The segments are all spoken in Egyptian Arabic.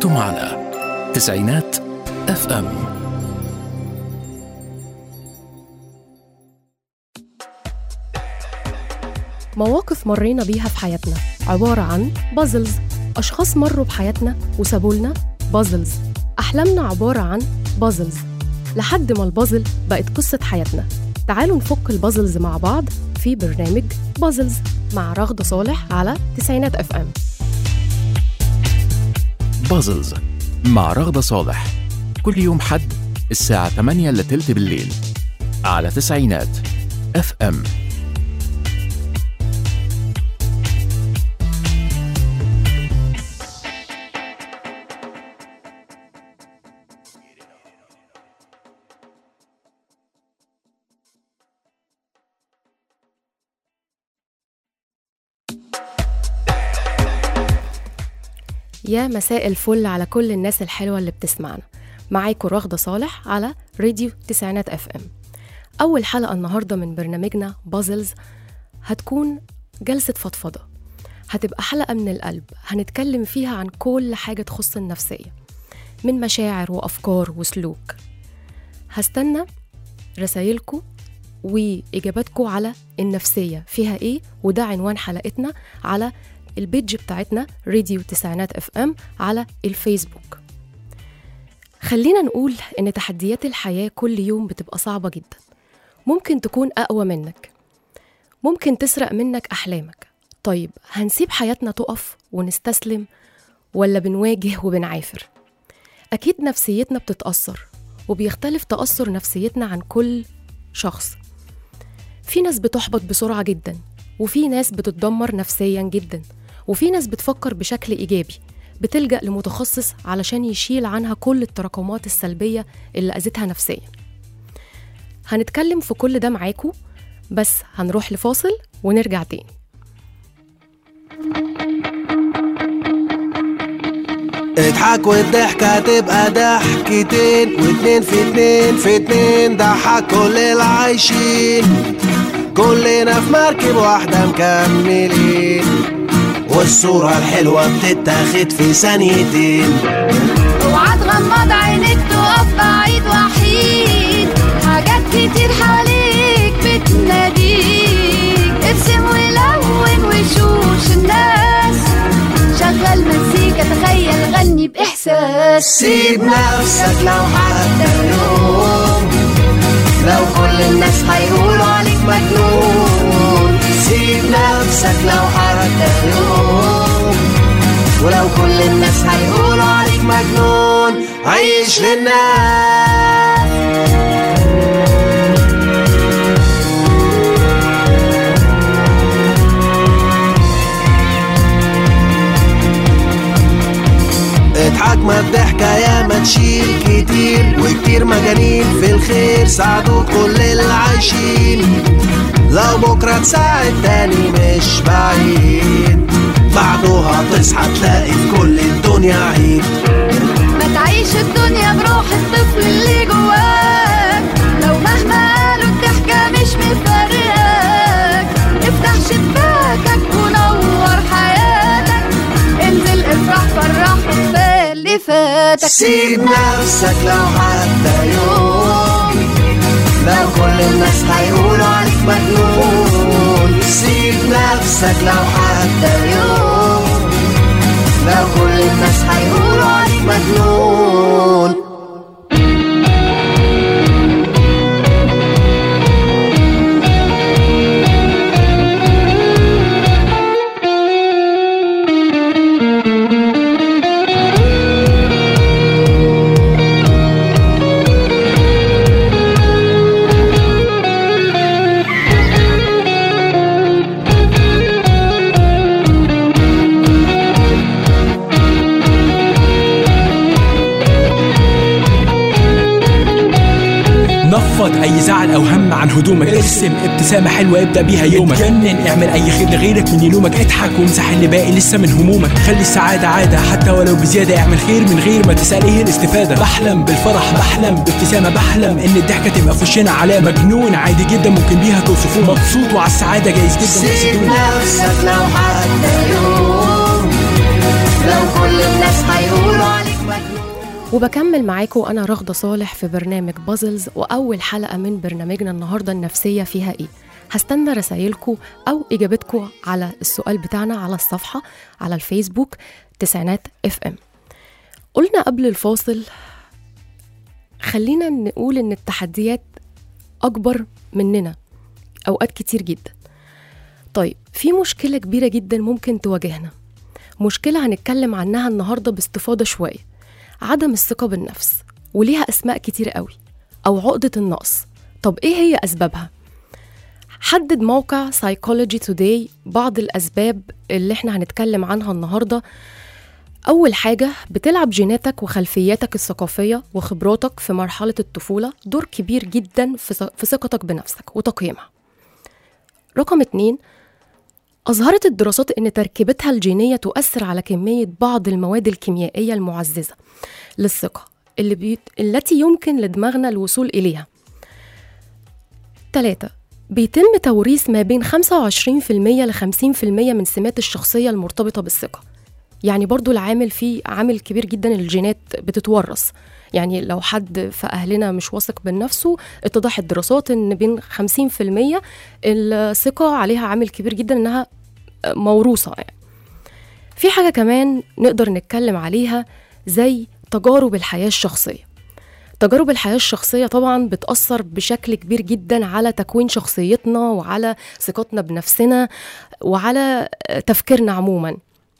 أنتم على تسعينات اف ام مواقف مرينا بيها في حياتنا عبارة عن بازلز أشخاص مروا بحياتنا وسابوا لنا بازلز أحلامنا عبارة عن بازلز لحد ما البازل بقت قصة حياتنا تعالوا نفك البازلز مع بعض في برنامج بازلز مع رغدة صالح على تسعينات اف ام بازلز مع رغدة صالح كل يوم حد الساعة 8 إلا تلت بالليل على تسعينات اف ام يا مساء الفل على كل الناس الحلوة اللي بتسمعنا معاكم رغدة صالح على راديو تسعينات اف ام أول حلقة النهاردة من برنامجنا بازلز هتكون جلسة فضفضة هتبقى حلقة من القلب هنتكلم فيها عن كل حاجة تخص النفسية من مشاعر وأفكار وسلوك هستنى رسايلكم وإجاباتكم على النفسية فيها إيه وده عنوان حلقتنا على البيج بتاعتنا راديو تسعينات اف ام على الفيسبوك خلينا نقول ان تحديات الحياة كل يوم بتبقى صعبة جدا ممكن تكون اقوى منك ممكن تسرق منك احلامك طيب هنسيب حياتنا تقف ونستسلم ولا بنواجه وبنعافر اكيد نفسيتنا بتتأثر وبيختلف تأثر نفسيتنا عن كل شخص في ناس بتحبط بسرعة جدا وفي ناس بتتدمر نفسيا جدا وفي ناس بتفكر بشكل إيجابي بتلجأ لمتخصص علشان يشيل عنها كل التراكمات السلبية اللي أذتها نفسيا هنتكلم في كل ده معاكم بس هنروح لفاصل ونرجع تاني اضحك والضحكة تبقى ضحكتين واتنين في اتنين في اتنين ضحك كل العايشين كلنا في مركب واحدة مكملين والصورة الحلوة بتتاخد في ثانيتين اوعى تغمض عينيك تقف بعيد وحيد حاجات كتير حواليك بتناديك ارسم ولون وشوش الناس شغل مزيكا تخيل غني بإحساس سيب نفسك لو حتى يوم لو كل الناس هيقولوا عليك مجنون سيب نفسك لو حتى يوم ولو كل الناس هيقولوا عليك مجنون عيش للناس اضحك ما الضحكة يا ما تشيل كتير وكتير مجانين في الخير ساعدوا كل العايشين لو بكرة تساعد تاني مش بعيد بعدها تصحى تلاقي في كل الدنيا عيد ما تعيش الدنيا بروح الطفل اللي جواك لو مهما قالوا الضحكة مش مفرقاك افتح شباكك ونور حياتك انزل افرح فرح وكفاية اللي فاتك سيب نفسك لو حتى يوم لو كل الناس هيقولوا عليك مجنون سيب نفسك لو حتى يوم لو كل الناس هيقولوا عليك مجنون نفض اي زعل او هم عن هدومك ارسم ابتسامه حلوه ابدا بيها يومك اتجنن اعمل اي خير لغيرك من يلومك اضحك وامسح اللي باقي لسه من همومك خلي السعاده عاده حتى ولو بزياده اعمل خير من غير ما تسال ايه الاستفاده بحلم بالفرح بحلم بابتسامه بحلم ان الضحكه تبقى في وشنا علامه مجنون عادي جدا ممكن بيها توصفوه مبسوط وعلى السعاده جايز جدا سيب تحسدوه نفسك لو حتى يوم لو كل الناس هيقولوا عليك مجنون وبكمل معاكم أنا رغدة صالح في برنامج بازلز وأول حلقة من برنامجنا النهاردة النفسية فيها إيه هستنى رسايلكم أو إجابتكم على السؤال بتاعنا على الصفحة على الفيسبوك تسعينات اف ام قلنا قبل الفاصل خلينا نقول إن التحديات أكبر مننا أوقات كتير جدا طيب في مشكلة كبيرة جدا ممكن تواجهنا مشكلة هنتكلم عنها النهاردة باستفاضة شوية عدم الثقة بالنفس وليها أسماء كتير قوي أو عقدة النقص طب إيه هي أسبابها؟ حدد موقع Psychology Today بعض الأسباب اللي احنا هنتكلم عنها النهاردة أول حاجة بتلعب جيناتك وخلفياتك الثقافية وخبراتك في مرحلة الطفولة دور كبير جدا في ث- في ثقتك بنفسك وتقييمها رقم اتنين أظهرت الدراسات أن تركيبتها الجينية تؤثر على كمية بعض المواد الكيميائية المعززة للثقة اللي بيت... التي يمكن لدماغنا الوصول إليها ثلاثة بيتم توريث ما بين 25% ل 50% من سمات الشخصية المرتبطة بالثقة يعني برضو العامل فيه عامل كبير جدا الجينات بتتورث يعني لو حد في أهلنا مش واثق من نفسه اتضح الدراسات إن بين 50% الثقة عليها عامل كبير جدا إنها موروثة يعني. في حاجة كمان نقدر نتكلم عليها زي تجارب الحياة الشخصية تجارب الحياة الشخصية طبعا بتأثر بشكل كبير جدا على تكوين شخصيتنا وعلى ثقتنا بنفسنا وعلى تفكيرنا عموما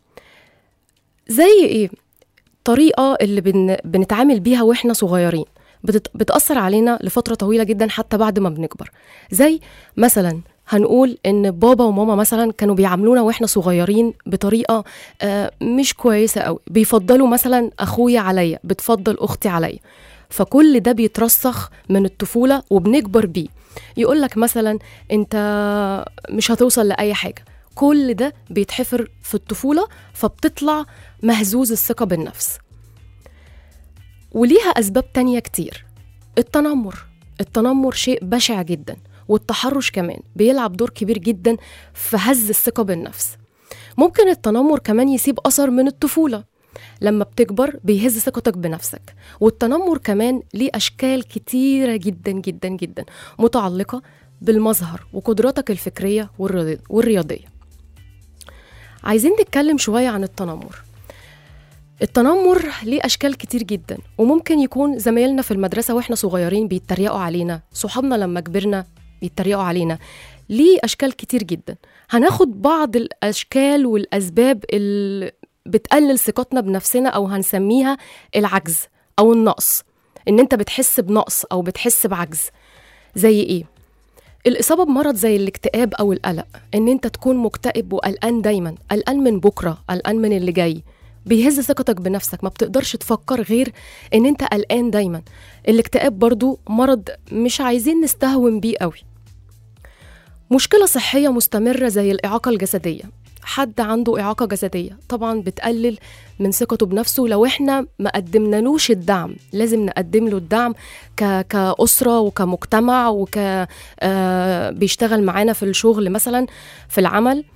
زي ايه طريقة اللي بن... بنتعامل بيها واحنا صغيرين بتت... بتأثر علينا لفترة طويلة جدا حتى بعد ما بنكبر زي مثلا هنقول ان بابا وماما مثلا كانوا بيعاملونا واحنا صغيرين بطريقه آه، مش كويسه قوي بيفضلوا مثلا اخويا عليا بتفضل اختي عليا فكل ده بيترسخ من الطفوله وبنكبر بيه يقول لك مثلا انت مش هتوصل لاي حاجه كل ده بيتحفر في الطفوله فبتطلع مهزوز الثقه بالنفس وليها اسباب تانية كتير التنمر التنمر شيء بشع جدا والتحرش كمان بيلعب دور كبير جدا في هز الثقة بالنفس ممكن التنمر كمان يسيب أثر من الطفولة لما بتكبر بيهز ثقتك بنفسك والتنمر كمان ليه أشكال كتيرة جدا جدا جدا متعلقة بالمظهر وقدراتك الفكرية والرياض- والرياضية عايزين نتكلم شوية عن التنمر التنمر ليه أشكال كتير جدا وممكن يكون زمايلنا في المدرسة وإحنا صغيرين بيتريقوا علينا صحابنا لما كبرنا بيتريقوا علينا ليه أشكال كتير جدا هناخد بعض الأشكال والأسباب اللي بتقلل ثقتنا بنفسنا أو هنسميها العجز أو النقص إن أنت بتحس بنقص أو بتحس بعجز زي إيه؟ الإصابة بمرض زي الاكتئاب أو القلق إن أنت تكون مكتئب وقلقان دايما قلقان من بكرة قلقان من اللي جاي بيهز ثقتك بنفسك ما بتقدرش تفكر غير ان انت قلقان دايما الاكتئاب برضو مرض مش عايزين نستهون بيه قوي مشكلة صحية مستمرة زي الإعاقة الجسدية حد عنده إعاقة جسدية طبعا بتقلل من ثقته بنفسه لو احنا ما قدمنالوش الدعم لازم نقدم له الدعم ك... كأسرة وكمجتمع وك آه بيشتغل معانا في الشغل مثلا في العمل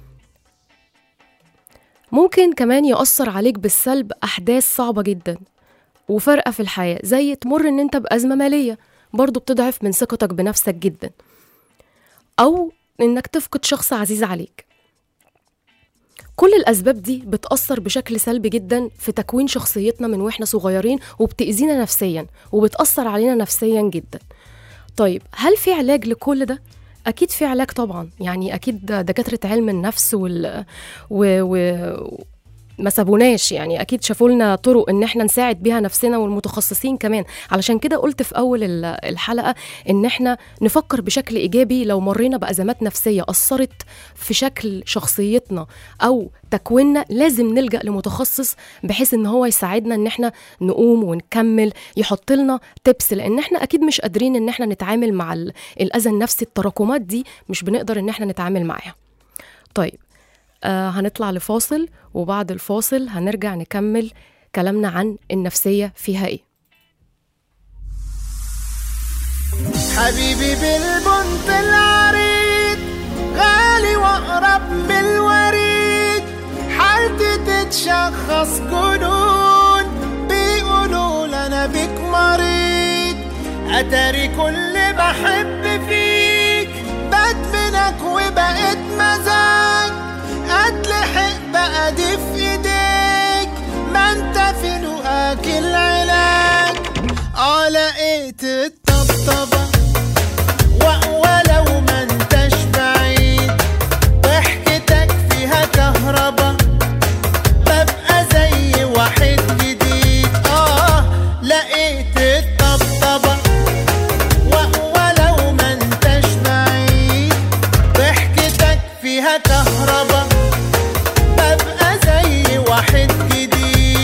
ممكن كمان يأثر عليك بالسلب أحداث صعبة جدا وفرقة في الحياة زي تمر إن أنت بأزمة مالية برضو بتضعف من ثقتك بنفسك جدا أو إنك تفقد شخص عزيز عليك كل الأسباب دي بتأثر بشكل سلبي جدا في تكوين شخصيتنا من وإحنا صغيرين وبتأذينا نفسيا وبتأثر علينا نفسيا جدا طيب هل في علاج لكل ده؟ أكيد في علاج طبعا يعني أكيد دكاترة علم النفس وال... و... و... ما سابوناش يعني اكيد شافوا لنا طرق ان احنا نساعد بيها نفسنا والمتخصصين كمان علشان كده قلت في اول ال- الحلقه ان احنا نفكر بشكل ايجابي لو مرينا بازمات نفسيه اثرت في شكل شخصيتنا او تكويننا لازم نلجا لمتخصص بحيث ان هو يساعدنا ان احنا نقوم ونكمل يحط لنا تبس لان احنا اكيد مش قادرين ان احنا نتعامل مع ال- الاذى النفسي التراكمات دي مش بنقدر ان احنا نتعامل معاها طيب آه هنطلع لفاصل وبعد الفاصل هنرجع نكمل كلامنا عن النفسية فيها ايه حبيبي بالبنت العريض غالي واقرب من الوريد حالتي تتشخص جنون بيقول اتاري كل بحب فيك بدمنك وبقيت مزاج اتلحق بقى دي في ايديك ما انت في لقاك العلاج اه لقيت الطبطبة و- ولو ما انتش بعيد ضحكتك فيها كهربا ببقى زي واحد جديد اه لقيت الطبطبة و- ولو ما انتش بعيد ضحكتك فيها كهربا ببقى زي واحد جديد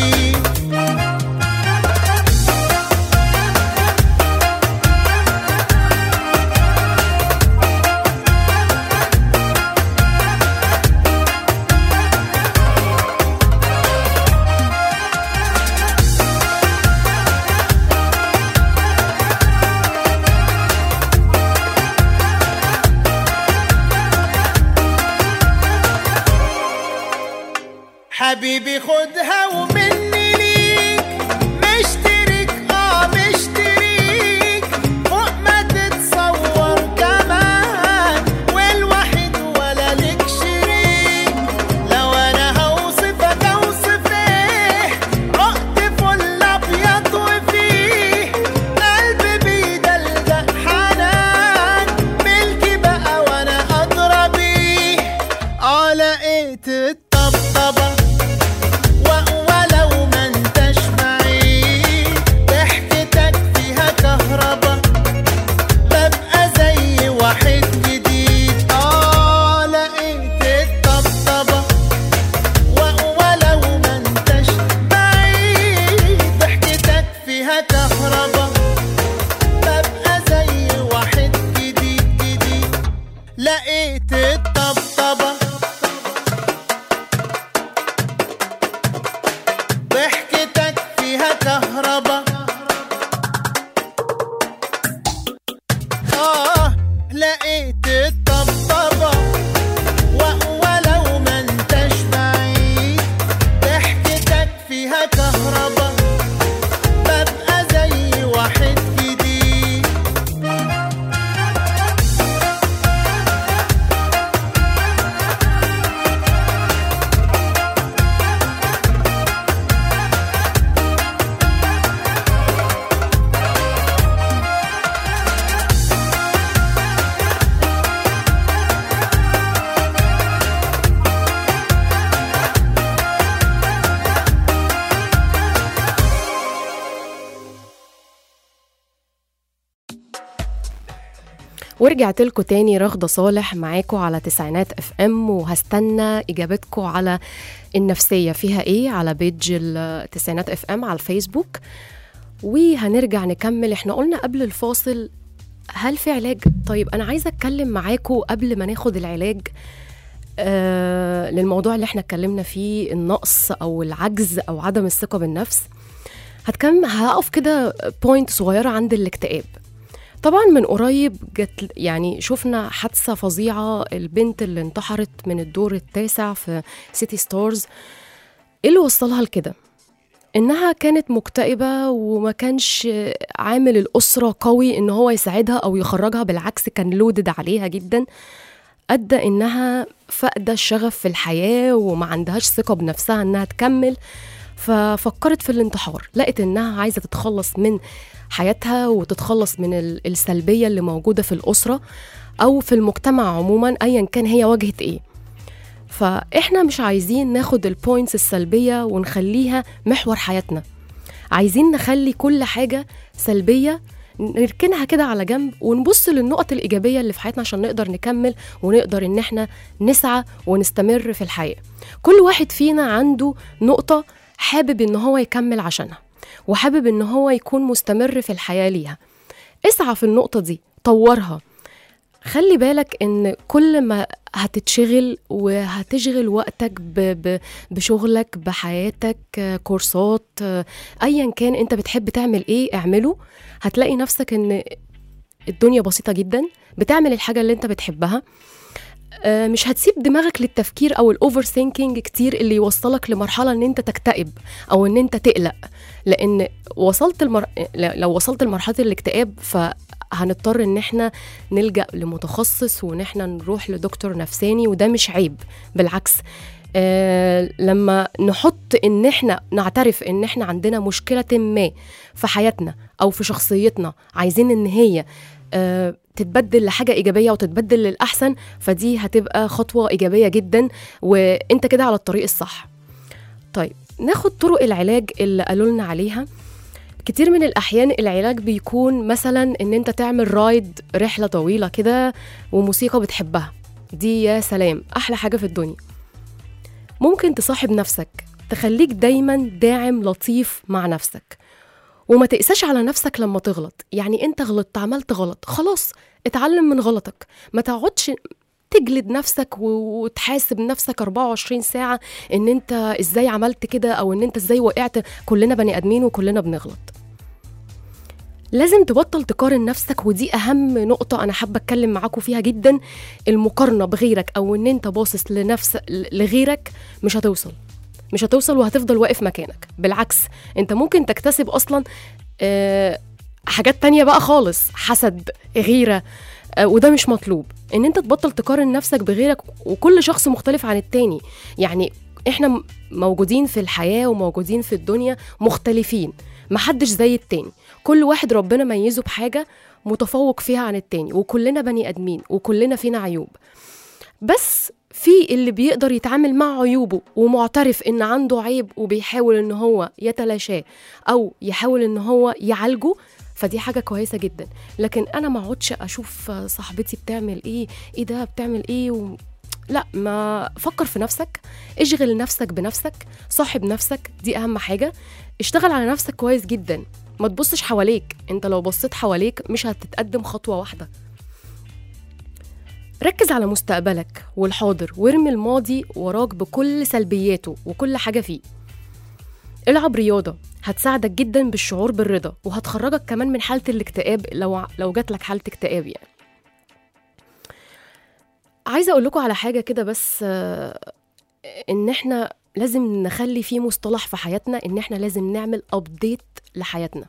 حبيبي خدها ومني ليك مشترك اه مشتريك فوق ما تتصور كمان والوحيد ولا لك شريك لو انا هوصفك اوصف ايه عقد فل ابيض وفيه قلبي بيدلدق حنان ملكي بقى وانا ادرى بيه اه لقيت الطبطبة و- ولو ما انتش بعيد ضحكتك فيها كهربا ببقى زي واحد جديد اه لقيت الطبطبة و- ولو ما انتش بعيد ضحكتك فيها كهربا ببقى زي واحد جديد جديد لقيت الطبطبة ضحكتك فيها كهربا آه لقيت الطبطبة و- ولو ما انتش بعيد ضحكتك فيها كهربا ببقى زي واحد جديد ورجعت لكم تاني رغدة صالح معاكم على تسعينات اف ام وهستنى اجابتكم على النفسية فيها ايه على بيج التسعينات اف ام على الفيسبوك وهنرجع نكمل احنا قلنا قبل الفاصل هل في علاج طيب انا عايزه اتكلم معاكم قبل ما ناخد العلاج آه للموضوع اللي احنا اتكلمنا فيه النقص او العجز او عدم الثقه بالنفس هتكلم هقف كده بوينت صغيره عند الاكتئاب طبعا من قريب جت يعني شفنا حادثه فظيعه البنت اللي انتحرت من الدور التاسع في سيتي ستارز ايه اللي وصلها لكده انها كانت مكتئبه وما كانش عامل الاسره قوي ان هو يساعدها او يخرجها بالعكس كان لودد عليها جدا ادى انها فاقده الشغف في الحياه وما عندهاش ثقه بنفسها انها تكمل ففكرت في الانتحار لقت انها عايزه تتخلص من حياتها وتتخلص من ال- السلبيه اللي موجوده في الاسره او في المجتمع عموما ايا كان هي واجهت ايه فاحنا مش عايزين ناخد البوينتس السلبيه ونخليها محور حياتنا عايزين نخلي كل حاجه سلبيه نركنها كده على جنب ونبص للنقط الإيجابية اللي في حياتنا عشان نقدر نكمل ونقدر إن احنا نسعى ونستمر في الحياة كل واحد فينا عنده نقطة حابب إن هو يكمل عشانها وحابب إن هو يكون مستمر في الحياة ليها اسعى في النقطة دي طورها خلي بالك ان كل ما هتتشغل وهتشغل وقتك ب ب بشغلك بحياتك آه، كورسات آه، ايا كان انت بتحب تعمل ايه اعمله هتلاقي نفسك ان الدنيا بسيطة جدا بتعمل الحاجة اللي انت بتحبها آه، مش هتسيب دماغك للتفكير او الاوفر ثينكينج كتير اللي يوصلك لمرحله ان انت تكتئب او ان انت تقلق لان وصلت المر... لو وصلت لمرحله الاكتئاب فهنضطر ان احنا نلجا لمتخصص وان احنا نروح لدكتور نفساني وده مش عيب بالعكس آه لما نحط ان احنا نعترف ان احنا عندنا مشكله ما في حياتنا او في شخصيتنا عايزين ان هي آه تتبدل لحاجه ايجابيه وتتبدل للاحسن فدي هتبقى خطوه ايجابيه جدا وانت كده على الطريق الصح طيب ناخد طرق العلاج اللي قالوا لنا عليها كتير من الأحيان العلاج بيكون مثلا إن أنت تعمل رايد رحلة طويلة كده وموسيقى بتحبها دي يا سلام أحلى حاجة في الدنيا ممكن تصاحب نفسك تخليك دايما داعم لطيف مع نفسك وما تقساش على نفسك لما تغلط يعني انت غلطت عملت غلط خلاص اتعلم من غلطك ما تقعدش تجلد نفسك و- وتحاسب نفسك 24 ساعة ان انت ازاي عملت كده او ان انت ازاي وقعت كلنا بني ادمين وكلنا بنغلط لازم تبطل تقارن نفسك ودي اهم نقطة انا حابة اتكلم معاكم فيها جدا المقارنة بغيرك او ان انت باصص لنفس لغيرك مش هتوصل مش هتوصل وهتفضل واقف مكانك بالعكس انت ممكن تكتسب اصلا آه، حاجات تانية بقى خالص حسد غيرة آه، وده مش مطلوب ان انت تبطل تقارن نفسك بغيرك وكل شخص مختلف عن التاني يعني احنا م- موجودين في الحياة وموجودين في الدنيا مختلفين محدش زي التاني كل واحد ربنا ميزه بحاجة متفوق فيها عن التاني وكلنا بني ادمين وكلنا فينا عيوب بس في اللي بيقدر يتعامل مع عيوبه ومعترف ان عنده عيب وبيحاول ان هو يتلاشاه او يحاول ان هو يعالجه فدي حاجة كويسة جدا لكن انا ما اقعدش اشوف صاحبتي بتعمل ايه ايه ده بتعمل ايه و... لا ما فكر في نفسك اشغل نفسك بنفسك صاحب نفسك دي اهم حاجة اشتغل على نفسك كويس جدا ما تبصش حواليك انت لو بصيت حواليك مش هتتقدم خطوة واحدة ركز على مستقبلك والحاضر وارمي الماضي وراك بكل سلبياته وكل حاجة فيه العب رياضة هتساعدك جدا بالشعور بالرضا وهتخرجك كمان من حالة الاكتئاب لو لو جات لك حالة اكتئاب يعني عايزة أقول لكم على حاجة كده بس آه، إن إحنا لازم نخلي في مصطلح في حياتنا إن إحنا لازم نعمل أبديت لحياتنا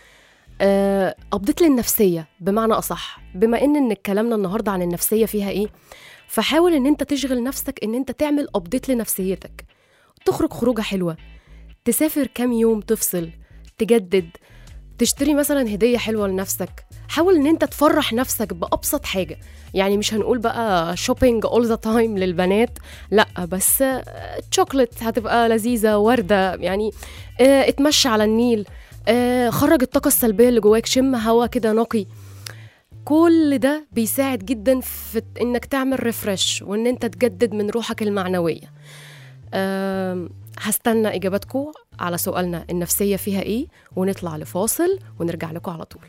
أبديت للنفسية بمعنى أصح بما إن إن كلامنا النهاردة عن النفسية فيها إيه فحاول إن أنت تشغل نفسك إن أنت تعمل أبديت لنفسيتك تخرج خروجة حلوة تسافر كام يوم تفصل تجدد تشتري مثلا هدية حلوة لنفسك حاول ان انت تفرح نفسك بأبسط حاجة يعني مش هنقول بقى شوبينج اول ذا تايم للبنات لا بس تشوكلت هتبقى لذيذة وردة يعني آه، اتمشى على النيل آه، خرج الطاقة السلبية اللي جواك شم هوا كده نقي كل ده بيساعد جدا في انك تعمل ريفرش وان انت تجدد من روحك المعنوية آم، هستنى اجاباتكم على سؤالنا النفسية فيها ايه ونطلع لفاصل ونرجع لكم على طول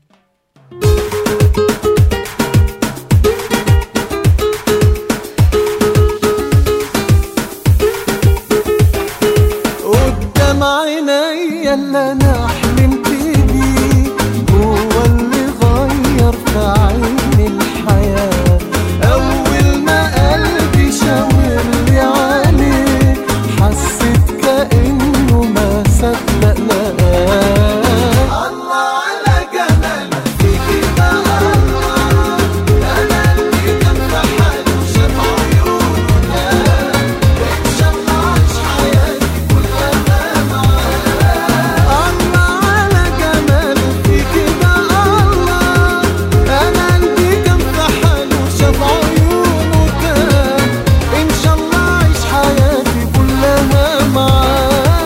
قدام عينيا اللي انا حلمت بيه هو اللي غير في عيني الحياة اول ما قلبي شاور لي عليه حسيت كأنه ما صدق لقاه الله على جمال فيكي ده الله انا اللي كان في حاله شاف عيونه ده ان شاء الله عيش حياتي كلها معاه الله على جمال فيكي ده الله انا قلبي كان في حاله شاف عيونه ده ان شاء الله عيش حياتي كلها معاه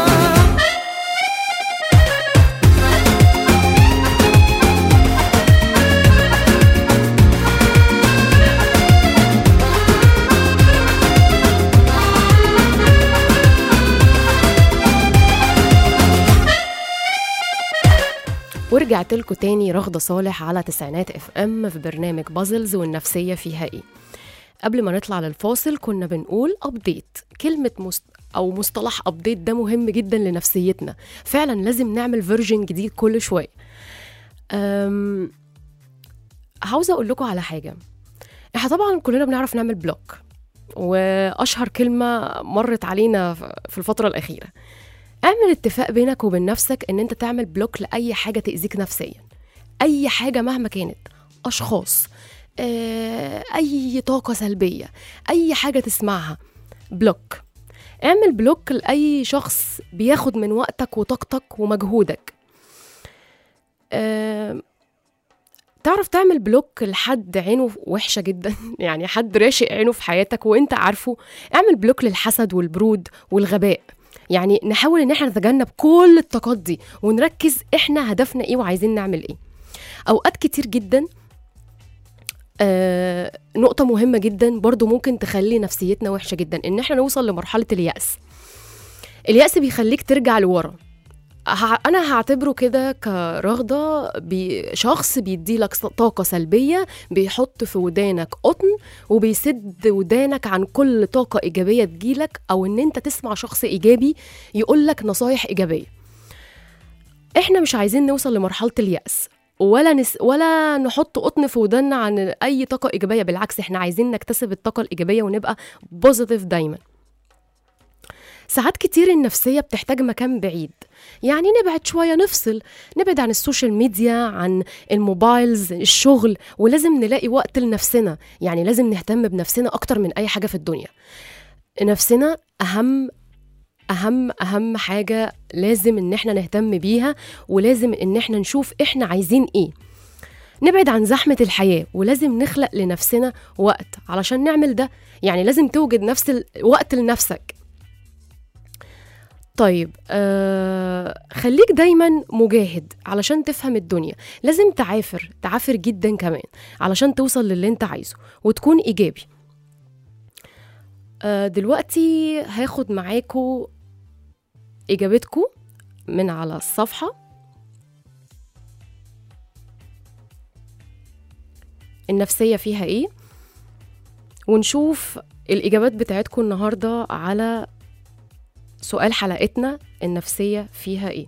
ورجعت لكم تاني رغدة صالح على تسعينات اف ام في برنامج بازلز والنفسية فيها ايه قبل ما نطلع للفاصل كنا بنقول ابديت كلمة مست... او مصطلح ابديت ده مهم جدا لنفسيتنا فعلا لازم نعمل فيرجن جديد كل شوية أم... عاوزة اقول لكم على حاجة احنا طبعا كلنا بنعرف نعمل بلوك واشهر كلمه مرت علينا في الفتره الاخيره اعمل اتفاق بينك وبين نفسك ان انت تعمل بلوك لاي حاجه تاذيك نفسيا اي حاجه مهما كانت اشخاص آه، اي طاقه سلبيه اي حاجه تسمعها بلوك اعمل بلوك لاي شخص بياخد من وقتك وطاقتك ومجهودك آه، تعرف تعمل بلوك لحد عينه وحشة جدا يعني حد راشق عينه في حياتك وانت عارفه اعمل بلوك للحسد والبرود والغباء يعني نحاول ان احنا نتجنب كل الطاقات دي ونركز احنا هدفنا ايه وعايزين نعمل ايه اوقات كتير جدا آه نقطة مهمة جدا برضو ممكن تخلي نفسيتنا وحشة جدا ان احنا نوصل لمرحلة اليأس اليأس بيخليك ترجع لورا ه- انا هعتبره كده كرغده بشخص بيدي لك طاقه سلبيه بيحط في ودانك قطن وبيسد ودانك عن كل طاقه ايجابيه تجيلك او ان انت تسمع شخص ايجابي يقول لك نصايح ايجابيه احنا مش عايزين نوصل لمرحله اليأس ولا نس ولا نحط قطن في وداننا عن اي طاقه ايجابيه بالعكس احنا عايزين نكتسب الطاقه الايجابيه ونبقى بوزيتيف دايما ساعات كتير النفسية بتحتاج مكان بعيد يعني نبعد شوية نفصل نبعد عن السوشيال ميديا عن الموبايلز الشغل ولازم نلاقي وقت لنفسنا يعني لازم نهتم بنفسنا أكتر من أي حاجة في الدنيا نفسنا أهم أهم أهم حاجة لازم إن احنا نهتم بيها ولازم إن احنا نشوف احنا عايزين ايه نبعد عن زحمة الحياة ولازم نخلق لنفسنا وقت علشان نعمل ده يعني لازم توجد نفس الوقت لنفسك طيب آه خليك دايما مجاهد علشان تفهم الدنيا لازم تعافر تعافر جدا كمان علشان توصل للي انت عايزه وتكون ايجابي آه دلوقتي هاخد معاكو اجابتكو من على الصفحه النفسيه فيها ايه ونشوف الاجابات بتاعتكم النهارده على سؤال حلقتنا النفسية فيها ايه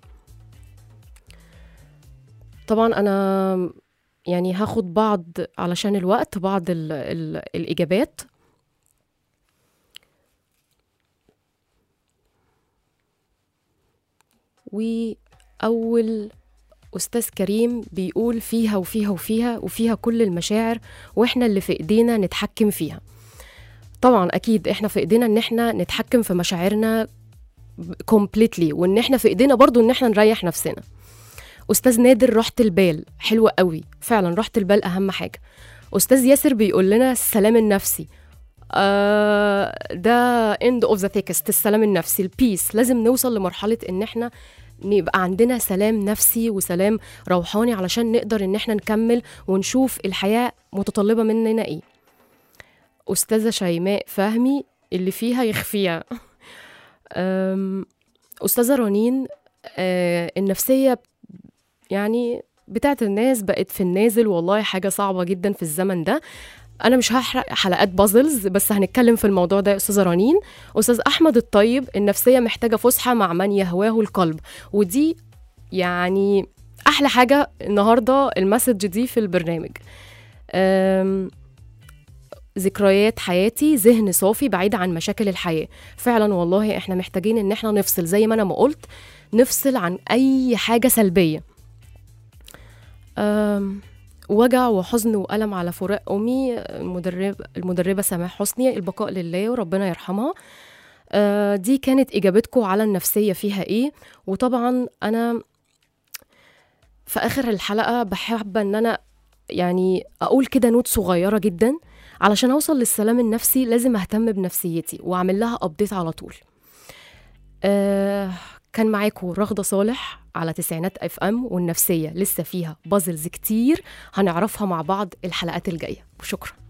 طبعا انا يعني هاخد بعض علشان الوقت بعض ال ال الاجابات واول استاذ كريم بيقول فيها وفيها وفيها وفيها كل المشاعر واحنا اللي في ايدينا نتحكم فيها طبعا اكيد احنا في ايدينا ان احنا نتحكم في مشاعرنا كومبليتلي وان احنا في ايدينا برضو ان احنا نريح نفسنا استاذ نادر راحة البال حلوة قوي فعلا راحة البال اهم حاجة استاذ ياسر بيقول لنا السلام النفسي آه ده end of the text السلام النفسي البيس لازم نوصل لمرحلة ان احنا نبقى عندنا سلام نفسي وسلام روحاني علشان نقدر ان احنا نكمل ونشوف الحياة متطلبة مننا ايه أستاذة شيماء فهمي اللي فيها يخفيها أم، أستاذة رنين آه، النفسية يعني بتاعت الناس بقت في النازل والله حاجة صعبة جدا في الزمن ده أنا مش هحرق حلقات بازلز بس هنتكلم في الموضوع ده يا أستاذة رنين أستاذ أحمد الطيب النفسية محتاجة فسحة مع من يهواه القلب ودي يعني أحلى حاجة النهاردة المسج دي في البرنامج أم، ذكريات حياتي ذهن صافي بعيد عن مشاكل الحياة فعلا والله احنا محتاجين ان احنا نفصل زي ما انا ما قلت نفصل عن اي حاجة سلبية أم، وجع وحزن وألم على فراق أمي المدرب المدربة سماح حسني البقاء لله وربنا يرحمها أه، دي كانت إجابتكم على النفسية فيها إيه وطبعا أنا في آخر الحلقة بحب إن أنا يعني أقول كده نوت صغيرة جدا علشان اوصل للسلام النفسي لازم اهتم بنفسيتي واعمل لها ابديت على طول آه كان معاكم رغدة صالح على تسعينات اف ام والنفسية لسه فيها بازلز كتير هنعرفها مع بعض الحلقات الجاية وشكرا